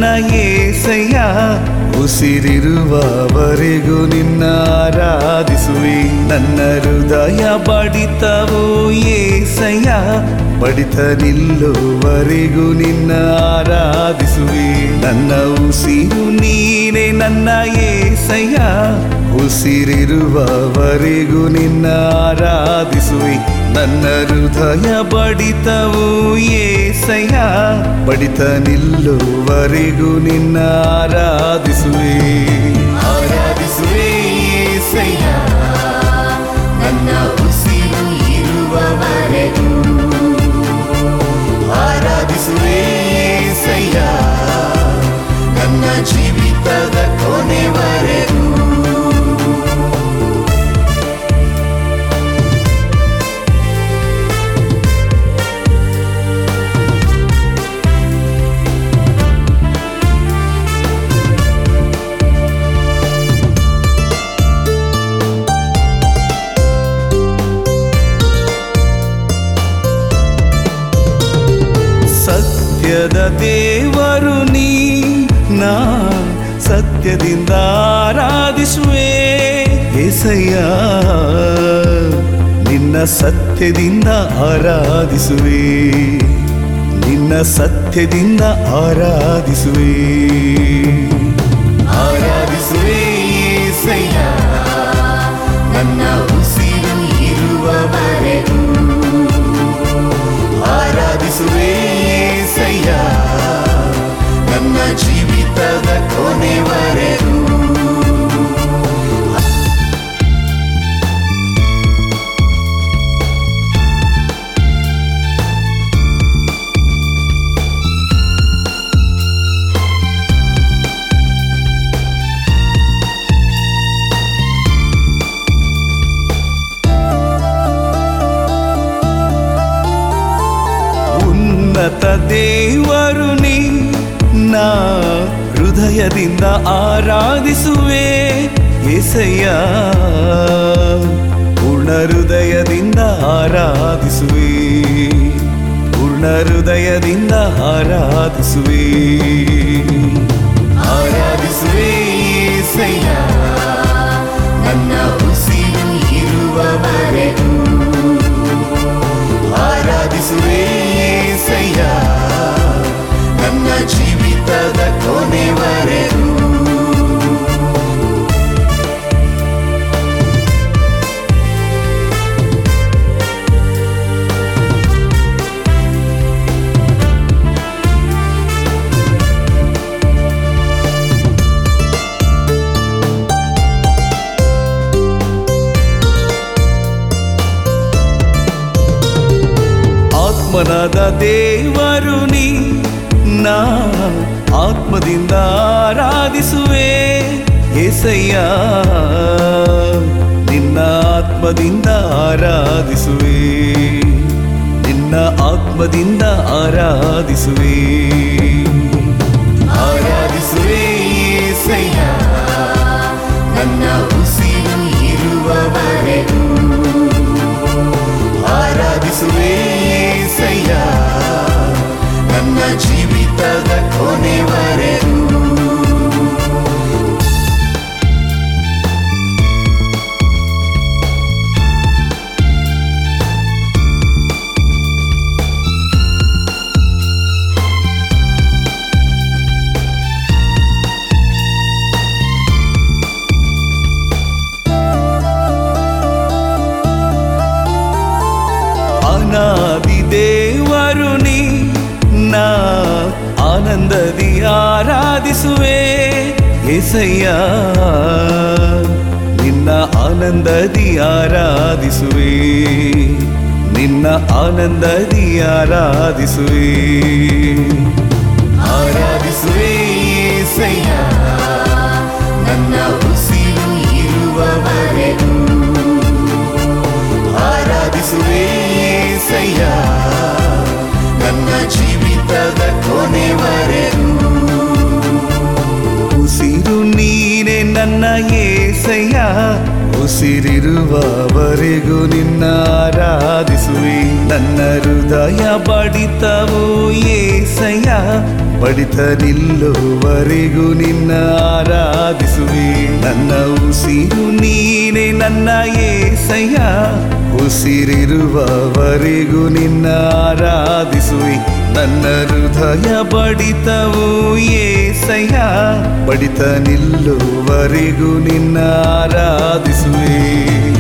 ಏಸಯ್ಯ ಉಸಿರಿರುವವರೆಗೂ ನಿನ್ನ ಆರಾಧಿಸುವೆ ನನ್ನ ಹೃದಯ ಬಡಿತವು ಏಸಯ್ಯ ಬಡಿತ ನಿಲ್ಲುವರೆಗೂ ನಿನ್ನ ಆರಾಧಿಸುವೆ ನನ್ನ ಉಸಿರು ನೀನೆ ನನ್ನ ಏಸಯ್ಯ ಉಸಿರಿರುವವರೆಗೂ ನಿನ್ನ ಆರಾಧಿಸುವೆ ನನ್ನ ಹೃದಯ ಬಡಿತವು ಏಸಯ್ಯ ಬಡಿತ ನಿಲ್ಲುವರೆಗೂ ನಿನ್ನ ಆರಾಧಿಸುವೆ ಆರಾಧಿಸುವೆ ಏಸಯ್ಯ ನನ್ನ ಉಸಿರು ಇರುವವರೆಗೂ ಆರಾಧಿಸುವೆ ಏಸಯ್ಯ ನನ್ನ ಜೀವಿತದ ಕೊನೆವರೆಗೂ ಸತ್ಯದ ದೇವರು ನೀ ನಾ ಸತ್ಯದಿಂದ ಆರಾಧಿಸುವೆ ಏಸಯ್ಯ ನಿನ್ನ ಸತ್ಯದಿಂದ ಆರಾಧಿಸುವೆ ನಿನ್ನ ಸತ್ಯದಿಂದ ಆರಾಧಿಸುವೆ ಆರಾಧಿಸುವೆ ಏಸಯ್ಯ ನನ್ನ ಉಸಿರು ಇರುವವರೆಗೂ ಆರಾಧಿಸುವೆ ಏಸಯ್ಯ ನನ್ನ ಜೀವಿತದ ಕೊನೆವರೆಗೂ ಉನ್ನತ ದೇವರು ನೀ ನಾ ಹೃದಯದಿಂದ ಆರಾಧಿಸುವೆ ಏಸಯ್ಯ ಪೂರ್ಣ ಹೃದಯದಿಂದ ಆರಾಧಿಸುವೆ ಪೂರ್ಣ ಹೃದಯದಿಂದ ಆರಾಧಿಸುವೆ ಆರಾಧಿಸುವೆ ಏಸಯ್ಯ ನನ್ನ ಉಸಿರು ಇರುವವರೆಗೂ ಆರಾಧಿಸುವೆ ಏಸಯ್ಯ ನನ್ನ ಜೀವಿತದ ಕೊನೆವರೆಗೂ ಆತ್ಮನಾದ ದೇವರು ನೀ ನಾ ಆತ್ಮದಿಂದ ಆರಾಧಿಸುವೆ ಏಸಯ್ಯ ನಿನ್ನ ಆತ್ಮದಿಂದ ಆರಾಧಿಸುವೆ ನಿನ್ನ ಆತ್ಮದಿಂದ ಆರಾಧಿಸುವೆ ಆರಾಧಿಸುವೆ ಏಸಯ್ಯ ನನ್ನ ಉಸಿರು ಇರುವವರೆಗೂ ಆರಾಧಿಸುವೆ ಏಸಯ್ಯ ನನ್ನ ಜೀವಿತದ ಕೊನೆವರೆಗೂ ಅನಾದಿ ದೇವರು ನೀ ನಾ ಆನಂದದಿ ಆರಾಧಿಸುವೆ ಏಸಯ್ಯ ನಿನ್ನ ಆನಂದದಿ ಆರಾಧಿಸುವೆ ನಿನ್ನ ಆನಂದದಿ ಆರಾಧಿಸುವೆ ಆರಾಧಿಸುವೆ ಏಸಯ್ಯ ನನ್ನ ಉಸಿರು ಇರುವವರೆಗೂ ಆರಾಧಿಸುವೆ ಏಸಯ್ಯ ನನ್ನ ಜೀವಿತದ ಕೊನೆವರೆಗೂ ಉಸಿರು ನೀನೆ ನನ್ನ ಏಸಯ್ಯ ಉಸಿರಿರುವವರೆಗೂ ನಿನ್ನ ಆರಾಧಿಸುವೆ ನನ್ನ ಹೃದಯ ಬಡಿತವು ಏಸಯ್ಯ ಬಡಿತ ನಿಲ್ಲುವರೆಗೂ ನಿನ್ನ ಆರಾಧಿಸುವೆ ನನ್ನ ಉಸಿರು ನೀನೆ ನನ್ನ ಏಸಯ್ಯ ಉಸಿರಿರುವವರೆಗೂ ನಿನ್ನ ಆರಾಧಿಸುವೆ ನನ್ನ ಹೃದಯ ಬಡಿತವು ಏಸಯ್ಯ ಬಡಿತ ನಿಲ್ಲುವರೆಗೂ ನಿನ್ನ ಆರಾಧಿಸುವೆ